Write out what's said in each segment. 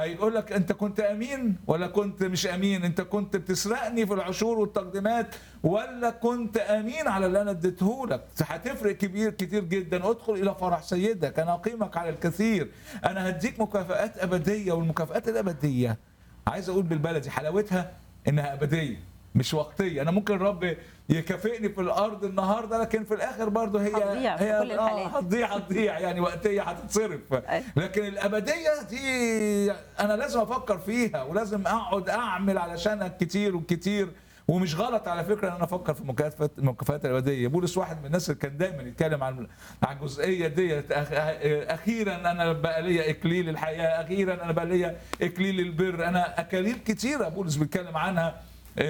هيقول لك انت كنت امين ولا كنت مش امين انت كنت بتسرقني في العشور والتقديمات ولا كنت امين على اللي انا اديته لك هتفرق كبير كتير جدا ادخل الى فرح سيدك انا اقيمك على الكثير انا هديك مكافآت ابديه والمكافآت الابديه عايز اقول بالبلدي حلاوتها انها ابديه مش وقتيه انا ممكن الرب يكافئني في الارض النهارده لكن في الاخر برضه هي هتضيع في هي كل الحالات. آه هتضيع هتضيع يعني وقتيه هتتصرف أيوة. لكن الابديه دي انا لازم افكر فيها ولازم اقعد اعمل علشانها كتير وكتير ومش غلط على فكره ان انا افكر في مكافاه المكافآت الابديه بولس واحد من الناس اللي كان دايما يتكلم عن عن الجزئيه ديت أخ- اخيرا انا بقى ليا اكليل الحياه اخيرا انا بقى ليا اكليل البر انا اكاليل كتيره بولس بيتكلم عنها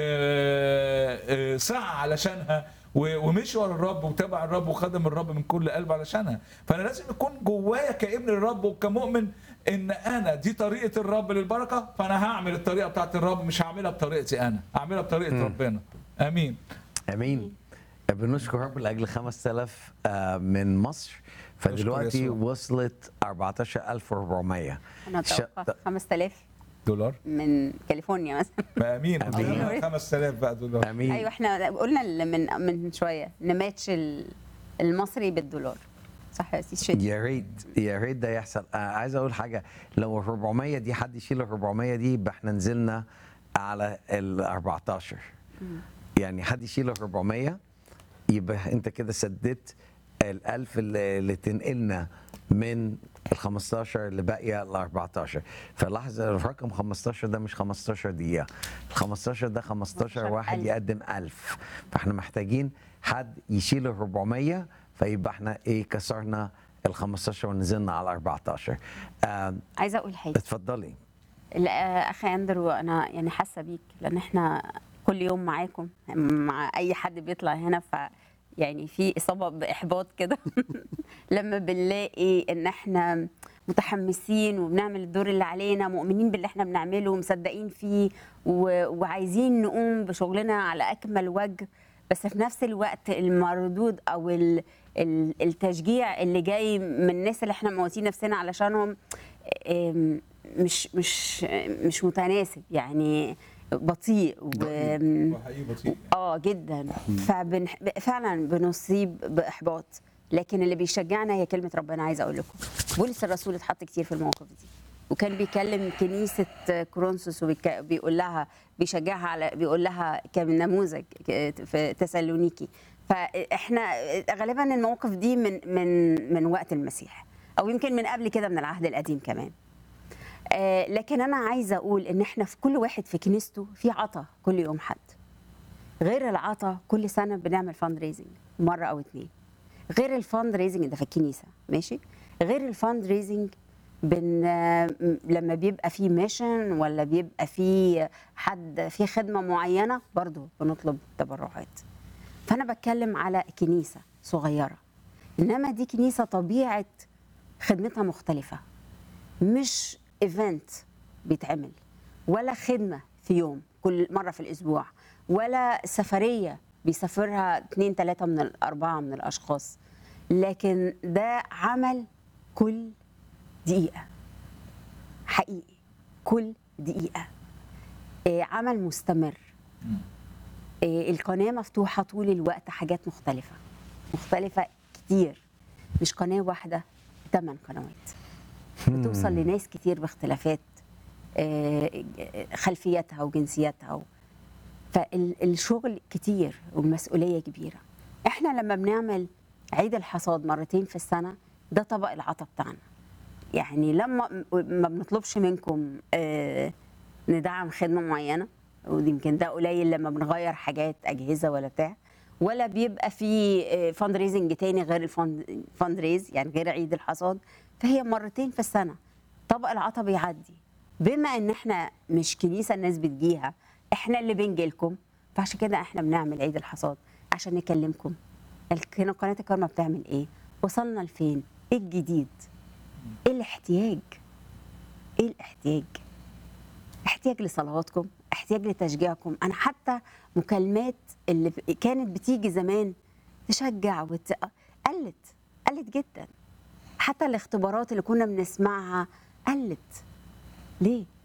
آه، آه، سعى علشانها و- ومشي ورا الرب وتابع الرب وخدم الرب من كل قلب علشانها فانا لازم يكون جوايا كابن الرب وكمؤمن ان انا دي طريقه الرب للبركه فانا هعمل الطريقه بتاعت الرب مش هعملها بطريقتي انا هعملها بطريقه ربنا امين امين بنشكر رب لاجل 5000 آه، من مصر فدلوقتي يسوع. وصلت 14400 انا ش- اتوقع 5000 دولار من كاليفورنيا مثلا امين آمين. امين 5000 بقى دولار امين ايوه احنا قلنا ال- من من شويه نماتش ال- المصري بالدولار صح يا سيدي شدي يا ريت يا ريت ده يحصل آه عايز اقول حاجه لو ال 400 دي حد يشيل ال 400 دي يبقى احنا نزلنا على ال 14 يعني حد يشيل ال 400 يبقى انت كده سددت ال 1000 اللي, اللي تنقلنا من ال 15 اللي باقيه ل 14 فلاحظ الرقم 15 ده مش 15 دقيقه ال 15 ده 15 واحد 15,000. يقدم 1000 فاحنا محتاجين حد يشيل ال 400 فيبقى احنا ايه كسرنا ال 15 ونزلنا على 14 آه عايزه اقول حاجه اتفضلي لا اخي اندرو انا يعني حاسه بيك لان احنا كل يوم معاكم مع اي حد بيطلع هنا ف يعني في اصابه باحباط كده لما بنلاقي ان احنا متحمسين وبنعمل الدور اللي علينا مؤمنين باللي احنا بنعمله ومصدقين فيه و... وعايزين نقوم بشغلنا على اكمل وجه بس في نفس الوقت المردود او ال... ال- التشجيع اللي جاي من الناس اللي احنا موتين نفسنا علشانهم أم، مش مش مش متناسب يعني بطيء و... وحقيقي بطيء اه جدا فبن... فعلا بنصيب باحباط لكن اللي بيشجعنا هي كلمه ربنا عايزه اقول لكم بولس الرسول اتحط كتير في المواقف دي وكان بيكلم كنيسه كورنثوس وبيقول لها بيشجعها على بيقول لها كنموذج في تسالونيكي فاحنا غالبا المواقف دي من من من وقت المسيح او يمكن من قبل كده من العهد القديم كمان آه، لكن انا عايزه اقول ان احنا في كل واحد في كنيسته في عطا كل يوم حد غير العطا كل سنه بنعمل فاند ريزنج مره او اتنين غير الفاند ريزنج ده في الكنيسه ماشي غير الفاند ريزنج بن آه، م- لما بيبقى في ميشن ولا بيبقى في حد في خدمه معينه برضو بنطلب تبرعات فانا بتكلم على كنيسه صغيره انما دي كنيسه طبيعه خدمتها مختلفه مش ايفنت بيتعمل ولا خدمه في يوم كل مره في الاسبوع ولا سفريه بيسافرها اثنين ثلاثه من الاربعه من الاشخاص لكن ده عمل كل دقيقه حقيقي كل دقيقه إيه، عمل مستمر إيه، القناه مفتوحه طول الوقت حاجات مختلفه مختلفه كتير مش قناه واحده ثمان قنوات بتوصل لناس كتير باختلافات آه، خلفياتها وجنسياتها و... فالشغل كتير والمسؤوليه كبيره احنا لما بنعمل عيد الحصاد مرتين في السنه ده طبق العطا بتاعنا يعني لما ما بنطلبش منكم آه، ندعم خدمه معينه ودي يمكن ده قليل لما بنغير حاجات اجهزه ولا بتاع ولا بيبقى في فاند ريزنج تاني غير الفاند ريز يعني غير عيد الحصاد فهي مرتين في السنه طبق العطا بيعدي بما ان احنا مش كنيسه الناس بتجيها احنا اللي بنجي لكم فعشان كده احنا بنعمل عيد الحصاد عشان نكلمكم الك- قناه الكرمه بتعمل ايه وصلنا لفين ايه الجديد ايه الاحتياج ايه الاحتياج احتياج لصلواتكم احتياج لتشجيعكم انا حتى مكالمات اللي ب- كانت بتيجي زمان تشجع وت... قلت قلت جدا حتى الاختبارات اللي كنا بنسمعها قلت ليه